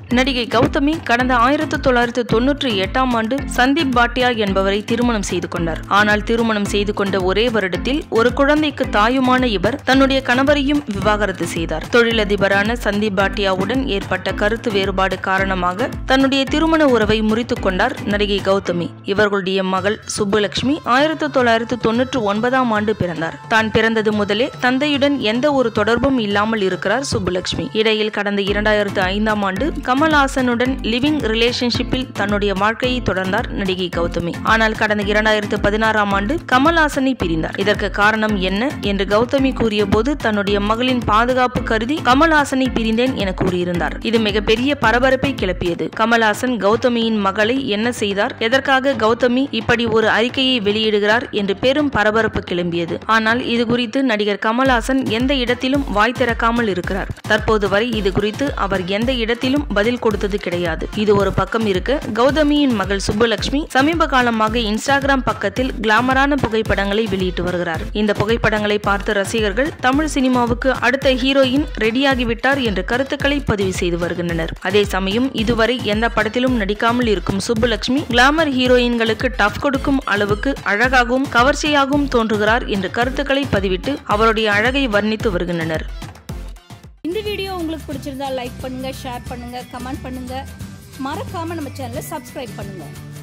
நடிகை கௌதமி கடந்த ஆயிரத்து தொள்ளாயிரத்து தொன்னூற்றி எட்டாம் ஆண்டு சந்தீப் பாட்டியா என்பவரை திருமணம் செய்து கொண்டார் ஆனால் திருமணம் செய்து கொண்ட ஒரே வருடத்தில் ஒரு குழந்தைக்கு தாயுமான இவர் தன்னுடைய கணவரையும் விவாகரத்து செய்தார் தொழிலதிபரான சந்தீப் பாட்டியாவுடன் ஏற்பட்ட கருத்து வேறுபாடு காரணமாக தன்னுடைய திருமண உறவை முறித்துக் கொண்டார் நடிகை கௌதமி இவர்களுடைய மகள் சுப்புலட்சுமி ஆயிரத்து தொள்ளாயிரத்து தொன்னூற்று ஒன்பதாம் ஆண்டு பிறந்தார் தான் பிறந்தது முதலே தந்தையுடன் எந்த ஒரு தொடர்பும் இல்லாமல் இருக்கிறார் சுப்புலட்சுமி இடையில் கடந்த இரண்டாயிரத்து ஐந்தாம் ஆண்டு கமல்ஹாசனுடன் லிவிங் ரிலேஷன்ஷிப்பில் தன்னுடைய வாழ்க்கையை தொடர்ந்தார் நடிகை கௌதமி ஆனால் கடந்த இரண்டாயிரத்து பதினாறாம் ஆண்டு கமல்ஹாசனை பிரிந்தார் இதற்கு காரணம் என்ன என்று கௌதமி கூறிய போது தன்னுடைய மகளின் பாதுகாப்பு கருதி கமல்ஹாசனை பிரிந்தேன் என கூறியிருந்தார் இது மிகப்பெரிய பரபரப்பை கிளப்பியது கமல்ஹாசன் கௌதமியின் மகளை என்ன செய்தார் எதற்காக கௌதமி இப்படி ஒரு அறிக்கையை வெளியிடுகிறார் என்று பெரும் பரபரப்பு கிளம்பியது ஆனால் இது குறித்து நடிகர் கமல்ஹாசன் எந்த இடத்திலும் வாய் திறக்காமல் இருக்கிறார் தற்போது வரை இது குறித்து அவர் எந்த இடத்திலும் பதில் கொடுத்தது கிடையாது இது ஒரு பக்கம் இருக்க கௌதமியின் மகள் சுப்புலட்சுமி சமீப காலமாக இன்ஸ்டாகிராம் பக்கத்தில் கிளாமரான புகைப்படங்களை வெளியிட்டு வருகிறார் இந்த புகைப்படங்களை பார்த்த ரசிகர்கள் தமிழ் சினிமாவுக்கு அடுத்த ஹீரோயின் ரெடியாகிவிட்டார் என்ற கருத்துக்களை பதிவு செய்து வருகின்றனர் அதே சமயம் இதுவரை எந்த படத்திலும் நடிக்காமல் இருக்கும் சுப்புலட்சுமி கிளாமர் ஹீரோயின்களுக்கு டஃப் கொடுக்கும் அளவுக்கு அழகாகவும் கவர்ச்சியாகவும் தோன்றுகிறார் என்ற கருத்துக்களை பதிவிட்டு அவருடைய அழகை வர்ணித்து வருகின்றனர் இந்த வீடியோ உங்களுக்கு பிடிச்சிருந்தா லைக் பண்ணுங்க ஷேர் பண்ணுங்க கமெண்ட் பண்ணுங்க மறக்காம நம்ம சேனலை சப்ஸ்கிரைப் பண்ணுங்க